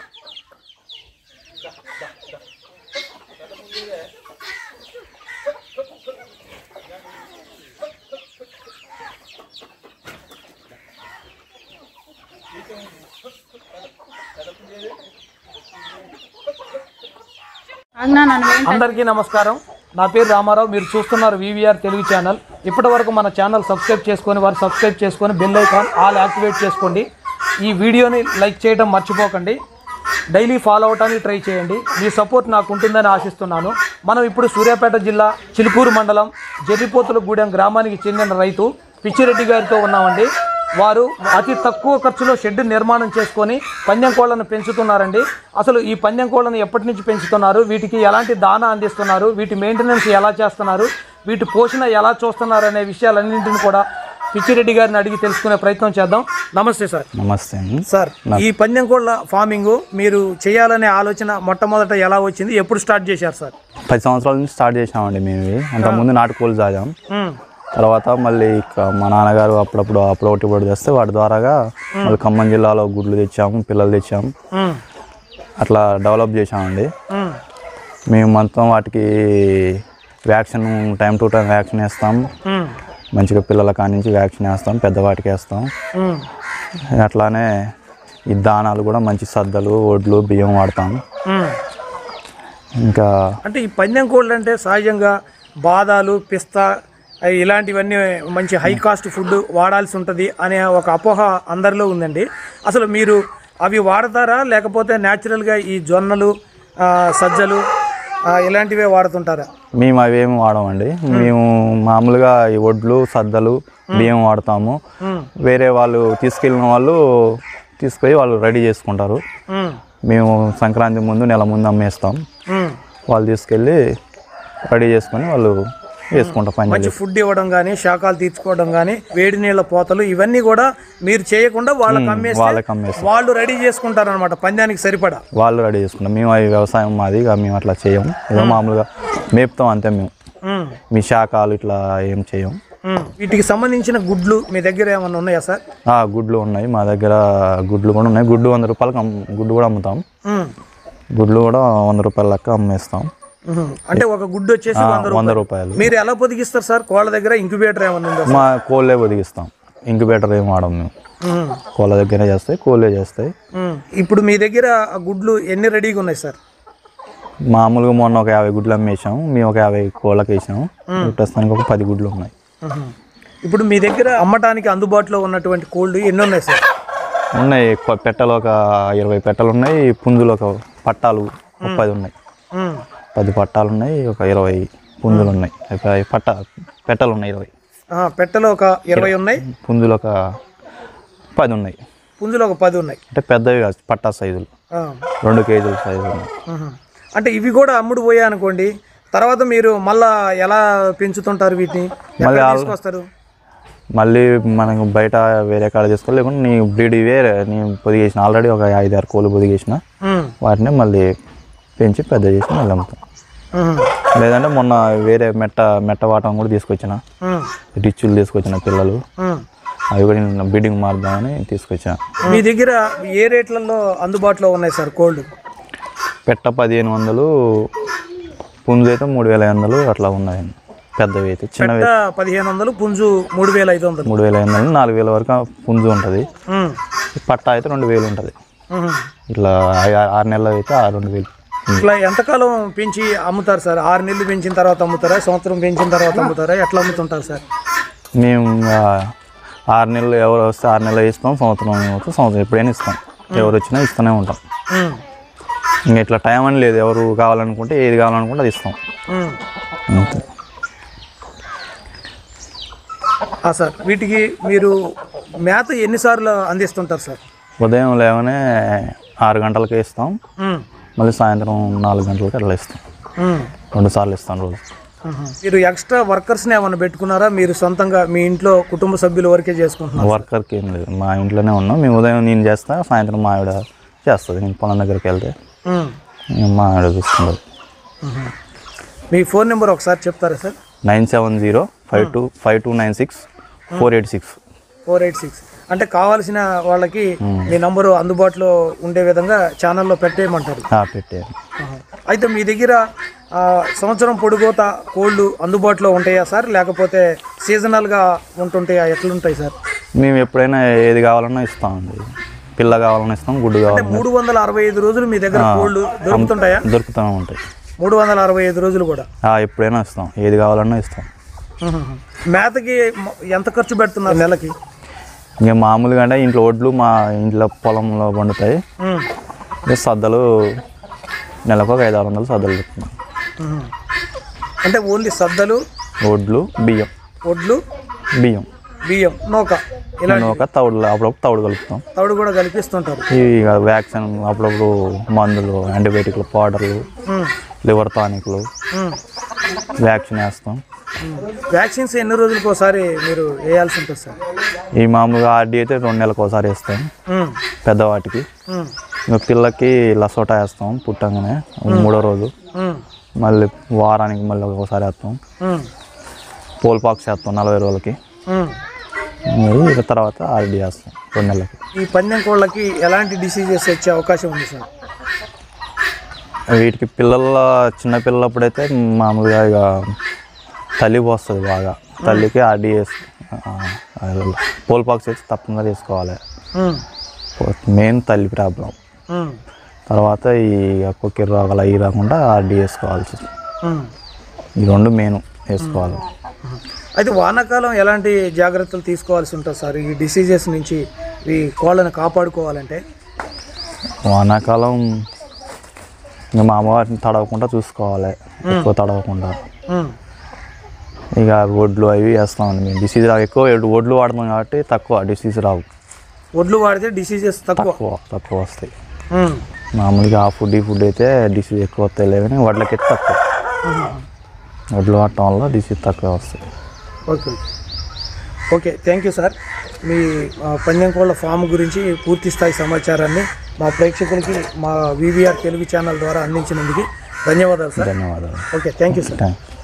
అన్నా నన్ను వేయండి. అందరికీ నమస్కారం నా పేరు రామారావు మీరు చూస్తున్నారు వివిఆర్ తెలుగు ఛానల్ ఇప్పటి వరకు మన ఛానల్ సబ్స్క్రైబ్ చేసుకొని వారు సబ్స్క్రైబ్ చేసుకొని బెల్ ఐకాన్ ఆల్ యాక్టివేట్ చేసుకోండి ఈ వీడియోని లైక్ చేయడం మర్చిపోకండి డైలీ ఫాలో అవడానికి ట్రై చేయండి మీ సపోర్ట్ నాకు ఉంటుందని ఆశిస్తున్నాను మనం ఇప్పుడు సూర్యాపేట జిల్లా చిలుకూరు మండలం జర్రిపోతులగూడెం గ్రామానికి చెందిన రైతు పిచ్చిరెడ్డి గారితో ఉన్నామండి వారు అతి తక్కువ ఖర్చులో షెడ్ నిర్మాణం చేసుకొని పందెం కోళ్లను పెంచుతున్నారండి అసలు ఈ పందెం కోళ్లను ఎప్పటి నుంచి పెంచుతున్నారు వీటికి ఎలాంటి దానా అందిస్తున్నారు వీటి మెయింటెనెన్స్ ఎలా చేస్తున్నారు వీటి పోషణ ఎలా చూస్తున్నారు అనే విషయాలన్నింటిని కూడా పిచ్చిరెడ్డి గారిని అడిగి తెలుసుకునే ప్రయత్నం చేద్దాం నమస్తే సార్ నమస్తే అండి సార్ ఈ పందెం కోళ్ల ఫార్మింగ్ మీరు చేయాలనే ఆలోచన మొట్టమొదట ఎలా వచ్చింది ఎప్పుడు స్టార్ట్ చేశారు సార్ పది సంవత్సరాల నుంచి స్టార్ట్ చేసామండి మేము ఇవి అంతకుముందు నాటుకోళ్ళు సాగాం మ్మ్. తర్వాత మళ్ళీ ఇక మా నాన్నగారు అప్పుడప్పుడు అప్పుడు ఒకటి ఒకటి తెస్తే వాటి ద్వారాగా మళ్ళీ ఖమ్మం జిల్లాలో గుడ్లు తెచ్చాము పిల్లలు తెచ్చాము మ్మ్. అట్లా డెవలప్ చేసామండి మ్మ్. మేము మొత్తం వాటికి vaccine time to time vaccine వేస్తాం మ్మ్. మంచిగా పిల్లల కాడి నుంచి వ్యాక్సిన్ వేస్తాం పెద్దవాటికి వేస్తాం మ్మ్. అట్లానే ఈ దానాలు కూడా మంచి సద్దలు ఒడ్లు బియ్యం వాడతాం మ్మ్. ఇంకా అంటే ఈ పందెం కోళ్ళు అంటే సహజంగా బాదాలు పిస్తా అవి ఇలాంటివన్నీ మంచి హై కాస్ట్ ఫుడ్ వాడాల్సి ఉంటుంది అనే ఒక అపోహ అందరిలో ఉందండి అసలు మీరు అవి వాడతారా లేకపోతే న్యాచురల్గా ఈ జొన్నలు ఆ, సజ్జలు ఆ, ఇలాంటివే వాడుతుంటారా మేము అవేమి వాడమండి మేము మామూలుగా ఈ వడ్లు సద్దలు బియ్యం వాడతాము మ్మ్. వేరే వాళ్ళు తీసుకెళ్ళిన వాళ్ళు తీసుకుపోయి వాళ్ళు రెడీ చేసుకుంటారు మ్మ్. మేము సంక్రాంతి ముందు నెల ముందు అమ్మేస్తాం మ్మ్. వాళ్ళు తీసుకెళ్ళి రెడీ చేసుకొని వాళ్ళు వేసుకుంటారు పని మంచి ఫుడ్ ఇవ్వడం కానీ శాఖాలు తీర్చుకోవడం కానీ వేడి నీళ్ళ పోతలు ఇవన్నీ కూడా మీరు చేయకుండా వాళ్ళకి అమ్మేస్తే వాళ్ళకి అమ్మేస్తాం వాళ్ళు రెడీ చేసుకుంటారు అనమాట పందానికి సరిపడా వాళ్ళు రెడీ చేసుకుంటాం మేము అవి వ్యవసాయం మాది ఇక మేము అట్లా చేయము ఏదో మామూలుగా మేపుతాం అంతే మేము మ్మ్. మీ శాఖలు ఇట్లా ఏం చేయం మ్మ్. వీటికి సంబంధించిన గుడ్లు మీ దగ్గర ఏమన్నా ఉన్నాయా సార్ ఆ, గుడ్లు ఉన్నాయి మా దగ్గర గుడ్లు కూడా ఉన్నాయి గుడ్డు వంద రూపాయలకి అమ్ము- గుడ్డు కూడా అమ్ముతాం మ్మ్. గుడ్లు కూడా వంద రూపాయల లెక్క అమ్మేస్తాం మ్మ్. అంటే ఒక గుడ్డు వచ్చేసి ఆ, వంద వంద రూపాయలు రూపాయలు మీరు ఎలా పొదిగిస్తారు సార్ కోళ్ళ దగ్గర ఇంక్యుబేటర్ ఏమన్నా ఉందా మా కోళ్ళే ఒదిగిస్తాం ఇంక్యుబేటర్ ఏం వాడం మేము మ్మ్. కోళ్ళ దగ్గరే చేస్తాయి కోళ్ళే చేస్తాయి మ్మ్. ఇప్పుడు మీ దగ్గర ఆ గుడ్లు ఎన్ని రెడీగా ఉన్నాయి సార్ మామూలుగా మొన్న ఒక యాభై గుడ్లు అమ్మేసాం మేము ఒక యాభై కోళ్ళకి వేసాం ప్రస్తుతానికి ఒక పది గుడ్లు ఉన్నాయి మ్మ్. ఇప్పుడు మీ దగ్గర అమ్మటానికి అందుబాటులో ఉన్నటువంటి కోళ్ళు ఎన్ని ఉన్నాయి సార్ ఉన్నాయి కొ- పెట్టలు ఒక ఇరవై పెట్టలు ఉన్నాయి పుంజులు ఒక పట్టాలు ఒక పది ఉన్నాయి మ్మ్. పది పట్టాలు ఉన్నాయి ఒక ఇరవై పుంజులు ఉన్నాయి ఒక పట్ట పెట్టలు ఉన్నాయి ఇరవై ఆ, పెట్టెలో ఒక ఇరవై ఉన్నాయి పుంజులు ఒక పది ఉన్నాయి పుంజులు ఒక పది ఉన్నాయి అంటే పెద్దవి కాదు పట్టా సైజులు ఆ. రెండు కేజీల సైజులు ఉన్నాయి మ్మ్. అంటే ఇవి కూడా అమ్ముడు పోయా అనుకోండి తర్వాత మీరు మళ్ళా ఎలా పెంచుతుంటారు వీటిని ఎక్కడ మళ్ళీ ఆల్- తీసుకొస్తారు మళ్ళీ మనకు బయట వేరే కాడ తీసుకోవాలి లేకుంటే నీ బ్రీడ్ వేరే నేను పొదిగేసిన ఆల్రెడీ ఒక ఐదు ఆరు కోళ్ళు పొదిగేసిన మ్మ్. వాటిని మళ్ళీ పెంచి పెద్ద చేసి మళ్ళీ అమ్ముతాం మ్మ్. లేదంటే మొన్న వేరే మెట్ట మెట్ట వాటం కూడా తీసుకొచ్చిన మ్మ్. రిచ్చులు తీసుకొచ్చిన పిల్లలు మ్మ్. అవి కూడా నేను బ్రీడింగ్ మారుదామని తీసుకొచ్చిన మీ దగ్గర ఏ రేట్లలో అందుబాటులో ఉన్నాయి సార్ కోల్డ్ పెట్ట పదిహేను వందలు పుంజు అయితే మూడు వేల ఐదు వందలు అట్లా ఉన్నాయండి పెద్దవి అయితే చిన్నవి పెట్ట పదిహేను వందలు పుంజు మూడు వేల ఐదు వందలు మూడు వేల ఐదు వందలు నాలుగు వేల వరకు పుంజు ఉంటుంది మ్మ్. పట్ట అయితే రెండు వేలు ఉంటుంది మ్మ్. ఇట్లా ఆ- ఆరు నెలలు అయితే ఆ రెండు వేలు ఇట్లా ఎంతకాలం పెంచి అమ్ముతారు సార్ ఆరు నెలలు పెంచిన తర్వాత అమ్ముతారా సంవత్సరం పెంచిన తర్వాత అమ్ముతారా ఎట్లా అమ్ముతుంటారు సార్ మేము ఆ, ఆరు నెలలు ఎవరు వస్తే ఆరు నెలలు ఇస్తాం సంవత్సరం వస్తే సంవత్సరం ఎప్పుడైనా ఇస్తాం ఎవరు వచ్చినా ఇస్తూనే ఉంటాం మ్మ్. ఇంకా ఇట్లా టైం అని లేదు ఎవరు కావాలనుకుంటే ఏది కావాలనుకుంటే అది ఇస్తాం మ్మ్. అంతే ఆ సార్ వీటికి మీరు మేత ఎన్నిసార్లు అందిస్తుంటారు సార్ ఉదయం లేవనే ఆరు గంటలకి ఇస్తాం మ్మ్. మళ్ళీ సాయంత్రం నాలుగు గంటలకి అట్లా ఇస్తాం మ్మ్. రెండు సార్లు ఇస్తాం రోజు మ్మ్. మీరు ఎక్స్ట్రా వర్కర్స్ని ఏమైనా పెట్టుకున్నారా మీరు సొంతంగా మీ ఇంట్లో కుటుంబ సభ్యుల వరకే చేసుకుంటున్నారు వర్కర్కి ఏం లేదు మా ఇంట్లోనే ఉన్నాం మేము ఉదయం నేను చేస్తా సాయంత్రం మా ఆవిడ చేస్తుంది నేను పొలం దగ్గరికి వెళ్తే మ్మ్. ఇంకా మా ఆవిడ చూసుకుంటుంది మీ ఫోన్ నెంబర్ ఒకసారి చెప్తారా sir nine seven zero five two five two nine six four eight six four eight six అంటే కావాల్సిన వాళ్ళకి మీ నంబరు అందుబాటులో ఉండే విధంగా ఛానల్లో పెట్టేయమంటారు ఆ, పెట్టాను ఆహా. అయితే మీ దగ్గర ఆ, సంవత్సరం పొడుగోత కోళ్ళు అందుబాటులో ఉంటాయా సార్ లేకపోతే సీజనల్గా ఉంటుంటాయా ఎట్లుంటాయి సార్ మేము ఎప్పుడైనా ఏది కావాలన్నా ఇస్తామండి పిల్ల కావాలన్నా ఇస్తాం గుడ్డు కావాలన్నా మూడు వందల అరవై ఐదు రోజులు మీ దగ్గర కోళ్ళు దొరుకుతుంటాయా దొరుకుతూనే ఉంటాయి మూడు వందల అరవై ఐదు రోజులు కూడా ఆ, ఎప్పుడైనా ఇస్తాం ఏది కావాలన్నా ఇస్తాం మేతకి మ- ఎంత ఖర్చు పెడుతున్నారు నెలకి ఇంకా మామూలుగా అంటే ఇంట్లో ఒడ్లు మా ఇంట్లో పొలంలో పండుతాయి ఉమ్. ఇంకా సద్దలు నెలకు ఒక ఐదు ఆరు వందలు సద్దలు పెడుతున్నాం ఉమ్. అంటే ఓన్లీ సద్దలు ఒడ్లు బియ్యం ఒడ్లు బియ్యం బియ్యం నూక ఇలా నేను ఒక తౌడు అప్పుడప్పుడు తౌడు కలుపుతాం తవుడు కూడా కల్పిస్తుంటారు ఇవి ఇక వ్యాక్సిన్ అప్పుడప్పుడు మందులు యాంటీబయాటిక్లు పౌడర్లు ఉమ్. లివర్ టానిక్లు ఉమ్. వ్యాక్సిన్ వేస్తాం ఉమ్. వ్యాక్సిన్స్ ఎన్ని రోజులకు ఒకసారి మీరు వేయాల్సి ఉంటుంది సార్ ఈ మామూలుగా ఆర్డీ అయితే రెండు నెలలకు ఒకసారి వేస్తాం ఉమ్. పెద్దవాటికి ఉమ్. ఇంకా పిల్లకి లసోటా వేస్తాం పుట్టంగానే మూడో రోజు ఉమ్. మళ్ళీ వారానికి మళ్ళీ ఒకసారి వేస్తాం ఉమ్. పోల్ పాక్స్ వేస్తాం నలభై రోజులకి ఉమ్. మరి ఇక తర్వాత ఆర్డీ వేస్తాం రెండు నెలలకి ఈ పందెం కోళ్ళకి ఎలాంటి డిసీజెస్ వచ్చే అవకాశం ఉంది సార్ వీటికి పిల్లల చిన్న పిల్లలప్పుడైతే మామూలుగా ఇక తల్లి పోస్తుంది బాగా తల్లికి ఆర్డీ వేసి పోల్ పాక్స్ వేసి తప్పకుండా తీసుకోవాలి ఉమ్. మెయిన్ తల్లి ప్రాబ్లం ఉమ్. తర్వాత ఈ కొక్కిరి రోగాలు అవి రాకుండా ఆర్డీ వేసుకోవాల్సి ఉమ్. ఈ రెండు మెయిన్ వేసుకోవాలి అయితే వానాకాలం ఎలాంటి జాగ్రత్తలు తీసుకోవాల్సి ఉంటుంది సార్ ఈ డిసీజెస్ నుంచి ఈ కోళ్ళని కాపాడుకోవాలంటే వానాకాలం ఇంకా మా అమ్మవారిని తడవకుండా చూసుకోవాలి ఎక్కువ తడవకుండా ఉమ్. ఇక ఒడ్లు అవి వేస్తామండి మేము డిసీజ్ రావు ఎక్కువ ఎడ్- ఒడ్లు వాడతాం కాబట్టి తక్కువ డిసీజ్ రావు ఒడ్లు వాడితే డిసీజెస్ తక్కువ తక్కువ తక్కువ వస్తాయి ఉమ్. మామూలుగా ఆ ఫుడ్ ఈ ఫుడ్ అయితే డిసీజ్ ఎక్కువ వస్తాయి లేవని వడ్లకైతే తక్కువ వడ్లు వాడటం వల్ల డిసీజ్ తక్కువ వస్తాయి okay okay thank you sir మీ ఆ, పందెం కోళ్ళ ఫామ్ గురించి పూర్తి స్థాయి సమాచారాన్ని మా ప్రేక్షకులకి మా వివిఆర్ తెలుగు ఛానల్ ద్వారా అందించినందుకు ధన్యవాదాలు సార్ ధన్యవాదాలు okay thank you sir thank